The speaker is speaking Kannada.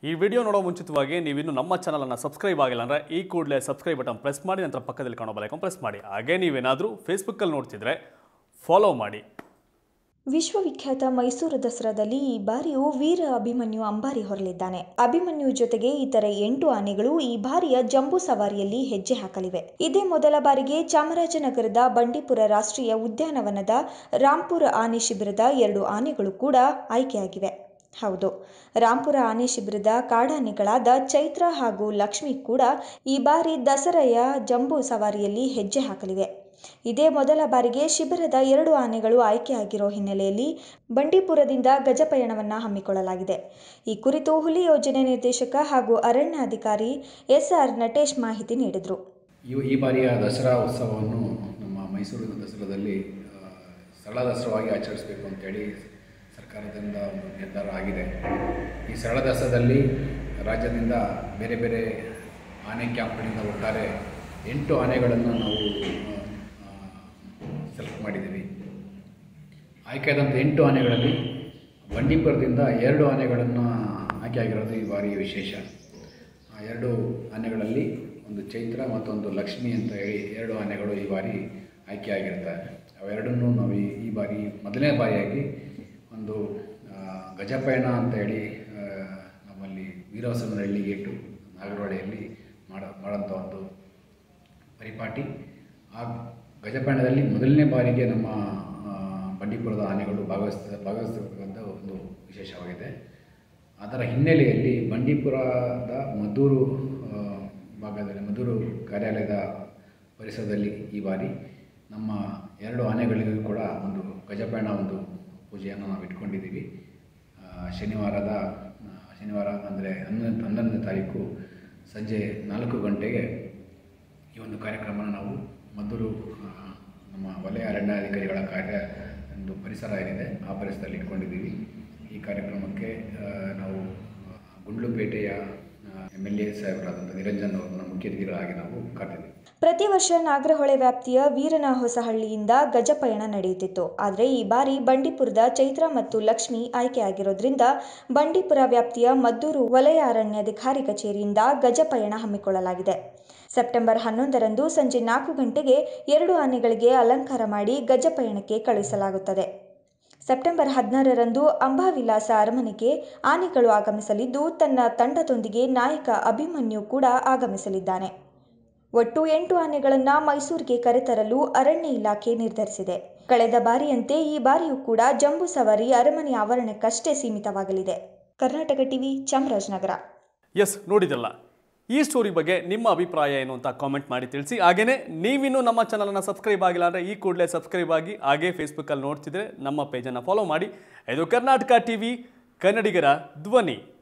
ಈ ವಿಡಿಯೋ ನೋಡೋ ಮುಂಚಿತವಾಗಿ ನೀವಿನ್ನು ನಮ್ಮ ಚಾನಲನ್ನು ಸಬ್ಸ್ಕ್ರೈಬ್ ಆಗಿಲ್ಲ ಅಂದರೆ ಈ ಕೂಡಲೇ ಸಬ್ಸ್ಕ್ರೈಬ್ ಬಟನ್ ಪ್ರೆಸ್ ಮಾಡಿ ನಂತರ ಪಕ್ಕದಲ್ಲಿ ಕಾಣೋ ಬಲೈಕನ್ ಪ್ರೆಸ್ ಮಾಡಿ ಹಾಗೆ ನೀವೇನಾದರೂ ಫೇಸ್ಬುಕ್ಕಲ್ಲಿ ನೋಡ್ತಿದ್ರೆ ಫಾಲೋ ಮಾಡಿ ವಿಶ್ವವಿಖ್ಯಾತ ಮೈಸೂರು ದಸರಾದಲ್ಲಿ ಈ ಬಾರಿಯೂ ವೀರ ಅಭಿಮನ್ಯು ಅಂಬಾರಿ ಹೊರಲಿದ್ದಾನೆ ಅಭಿಮನ್ಯು ಜೊತೆಗೆ ಇತರೆ ಎಂಟು ಆನೆಗಳು ಈ ಬಾರಿಯ ಜಂಬೂ ಸವಾರಿಯಲ್ಲಿ ಹೆಜ್ಜೆ ಹಾಕಲಿವೆ ಇದೇ ಮೊದಲ ಬಾರಿಗೆ ಚಾಮರಾಜನಗರದ ಬಂಡೀಪುರ ರಾಷ್ಟ್ರೀಯ ಉದ್ಯಾನವನದ ರಾಂಪುರ ಆನೆ ಶಿಬಿರದ ಎರಡು ಆನೆಗಳು ಕೂಡ ಆಯ್ಕೆಯಾಗಿವೆ ಹೌದು ರಾಂಪುರ ಆನೆ ಶಿಬಿರದ ಕಾಡಾನೆಗಳಾದ ಚೈತ್ರ ಹಾಗೂ ಲಕ್ಷ್ಮಿ ಕೂಡ ಈ ಬಾರಿ ದಸರೆಯ ಜಂಬೂ ಸವಾರಿಯಲ್ಲಿ ಹೆಜ್ಜೆ ಹಾಕಲಿವೆ ಇದೇ ಮೊದಲ ಬಾರಿಗೆ ಶಿಬಿರದ ಎರಡು ಆನೆಗಳು ಆಯ್ಕೆಯಾಗಿರೋ ಹಿನ್ನೆಲೆಯಲ್ಲಿ ಬಂಡೀಪುರದಿಂದ ಗಜಪಯಣವನ್ನ ಹಮ್ಮಿಕೊಳ್ಳಲಾಗಿದೆ ಈ ಕುರಿತು ಹುಲಿ ಯೋಜನೆ ನಿರ್ದೇಶಕ ಹಾಗೂ ಅರಣ್ಯಾಧಿಕಾರಿ ಎಸ್ಆರ್ ನಟೇಶ್ ಮಾಹಿತಿ ನೀಡಿದರು ಈ ಈ ಬಾರಿಯ ದಸರಾ ಉತ್ಸವವನ್ನು ನಮ್ಮ ಮೈಸೂರು ದಸರಾದಲ್ಲಿ ಆ, ಸರಳ ದಸರಾವಾಗಿ ಆಚರಿಸಬೇಕು ಅಂತೇಳಿ ಸರ್ಕಾರದಿಂದ ಒಂದು ನಿರ್ಧಾರ ಆಗಿದೆ ಈ ಸರಳ ದಸರಾದಲ್ಲಿ ರಾಜ್ಯದಿಂದ ಬೇರೆ ಬೇರೆ ಆನೆ ಕ್ಯಾಂಪ್ಗಳಿಂದ ಒಟ್ಟಾರೆ ಎಂಟು ಆನೆಗಳನ್ನು ನಾವು ಸೆಲೆಕ್ಟ್ ಮಾಡಿದ್ದೀವಿ ಆಯ್ಕೆಯಾದಂಥ ಎಂಟು ಆನೆಗಳಲ್ಲಿ ಬಂಡೀಪುರದಿಂದ ಎರಡು ಆನೆಗಳನ್ನು ಆಯ್ಕೆಯಾಗಿರೋದು ಈ ಬಾರಿಯ ವಿಶೇಷ ಆ ಎರಡು ಆನೆಗಳಲ್ಲಿ ಒಂದು ಚೈತ್ರ ಮತ್ತೊಂದು ಲಕ್ಷ್ಮಿ ಅಂತ ಹೇಳಿ ಎರಡು ಆನೆಗಳು ಈ ಬಾರಿ ಆಯ್ಕೆಯಾಗಿರ್ತವೆ ಅವೆರಡನ್ನೂ ನಾವು ಈ ಈ ಬಾರಿ ಮೊದಲನೇ ಬಾರಿಯಾಗಿ ಒಂದು ಆ, ಗಜಪಯಣ ಅಂತ ಹೇಳಿ ಆ, ನಮ್ಮಲ್ಲಿ ವೀರವಸನಹಳ್ಳಿ ಗೇಟು ನಾಗರಹೊಳೆಯಲ್ಲಿ ಮಾಡ ಮಾಡೋಂಥ ಒಂದು ಪರಿಪಾಟಿ ಆ ಗಜಪಯಣದಲ್ಲಿ ಮೊದಲನೇ ಬಾರಿಗೆ ನಮ್ಮ ಆ, ಬಂಡೀಪುರದ ಆನೆಗಳು ಭಾಗವಹಿಸ್ತ ಭಾಗವಹಿಸಿರ್ತಕ್ಕಂಥ ಒಂದು ವಿಶೇಷವಾಗಿದೆ ಅದರ ಹಿನ್ನೆಲೆಯಲ್ಲಿ ಬಂಡೀಪುರದ ಮದ್ದೂರು ಆ, ಭಾಗದಲ್ಲಿ ಮದ್ದೂರು ಕಾರ್ಯಾಲಯದ ಪರಿಸರದಲ್ಲಿ ಈ ಬಾರಿ ನಮ್ಮ ಎರಡು ಆನೆಗಳಿಗೂ ಕೂಡ ಒಂದು ಗಜಪಯಣ ಒಂದು ಪೂಜೆಯನ್ನು ನಾವು ಇಟ್ಕೊಂಡಿದ್ದೀವಿ ಆ, ಶನಿವಾರದ ಆ, ಶನಿವಾರ ಅಂದರೆ ಹನ್ನೊಂದು ಹನ್ನೊಂದನೇ ತಾರೀಕು ಸಂಜೆ ನಾಲ್ಕು ಗಂಟೆಗೆ ಈ ಒಂದು ಕಾರ್ಯಕ್ರಮನ ನಾವು ಮದ್ದೂರು ಆ, ನಮ್ಮ ವಲಯ ಅರಣ್ಯಾಧಿಕಾರಿಗಳ ಕಾರ್ಯ ಒಂದು ಪರಿಸರ ಏನಿದೆ ಆ ಪರಿಸರದಲ್ಲಿ ಇಟ್ಕೊಂಡಿದ್ದೀವಿ ಈ ಕಾರ್ಯಕ್ರಮಕ್ಕೆ ಆ, ನಾವು ಆ, ಗುಂಡ್ಲುಪೇಟೆಯ ಎಮ್ ಎಲ್ ಎ ಸಾಹೇಬರಾದಂಥ ನಿರಂಜನ್ ಅವರನ್ನ ಮುಖ್ಯ ಅತಿಥಿಗಳಾಗಿ ನಾವು ಕರೆದಿದ್ದೀವಿ ಪ್ರತಿ ವರ್ಷ ನಾಗರಹೊಳೆ ವ್ಯಾಪ್ತಿಯ ವೀರನ ಹೊಸಹಳ್ಳಿಯಿಂದ ಗಜಪಯಣ ನಡೆಯುತ್ತಿತ್ತು ಆದರೆ ಈ ಬಾರಿ ಬಂಡೀಪುರದ ಚೈತ್ರ ಮತ್ತು ಲಕ್ಷ್ಮಿ ಆಯ್ಕೆಯಾಗಿರೋದ್ರಿಂದ ಬಂಡೀಪುರ ವ್ಯಾಪ್ತಿಯ ಮದ್ದೂರು ವಲಯ ಅರಣ್ಯಾಧಿಕಾರಿ ಕಚೇರಿಯಿಂದ ಗಜಪಯಣ ಹಮ್ಮಿಕೊಳ್ಳಲಾಗಿದೆ ಸೆಪ್ಟೆಂಬರ್ ಹನ್ನೊಂದರಂದು ಸಂಜೆ ನಾಲ್ಕು ಗಂಟೆಗೆ ಎರಡು ಆನೆಗಳಿಗೆ ಅಲಂಕಾರ ಮಾಡಿ ಗಜಪಯಣಕ್ಕೆ ಕಳುಹಿಸಲಾಗುತ್ತದೆ ಸೆಪ್ಟೆಂಬರ್ ಹದಿನಾರರಂದು ಅಂಬಾವಿಲಾಸ ಅರಮನೆಗೆ ಆನೆಗಳು ಆಗಮಿಸಲಿದ್ದು ತನ್ನ ತಂಡದೊಂದಿಗೆ ನಾಯಕ ಅಭಿಮನ್ಯು ಕೂಡ ಆಗಮಿಸಲಿದ್ದಾನೆ ಒಟ್ಟು ಎಂಟು ಆನೆಗಳನ್ನು ಮೈಸೂರಿಗೆ ಕರೆತರಲು ಅರಣ್ಯ ಇಲಾಖೆ ನಿರ್ಧರಿಸಿದೆ ಕಳೆದ ಬಾರಿಯಂತೆ ಈ ಬಾರಿಯೂ ಕೂಡ ಜಂಬೂ ಸವಾರಿ ಅರಮನೆ ಆವರಣಕ್ಕಷ್ಟೇ ಸೀಮಿತವಾಗಲಿದೆ ಕರ್ನಾಟಕ ಟಿವಿ ಚಾಮರಾಜನಗರ ಎಸ್ ನೋಡಿದಲ್ಲ ಈ ಸ್ಟೋರಿ ಬಗ್ಗೆ ನಿಮ್ಮ ಅಭಿಪ್ರಾಯ ಏನು ಅಂತ ಕಾಮೆಂಟ್ ಮಾಡಿ ತಿಳಿಸಿ ಹಾಗೆಯೇ ನೀವಿನ್ನೂ ನಮ್ಮ ಚಾನಲನ್ನು ಸಬ್ಸ್ಕ್ರೈಬ್ ಆಗಿಲ್ಲ ಅಂದರೆ ಈ ಕೂಡಲೇ ಸಬ್ಸ್ಕ್ರೈಬ್ ಆಗಿ ಹಾಗೇ ಫೇಸ್ಬುಕ್ಕಲ್ಲಿ ನೋಡ್ತಿದ್ರೆ ನಮ್ಮ ಪೇಜನ್ನು ಫಾಲೋ ಮಾಡಿ ಇದು ಕರ್ನಾಟಕ ಟಿ ವಿ ಕನ್ನಡಿಗರ ಧ್ವನಿ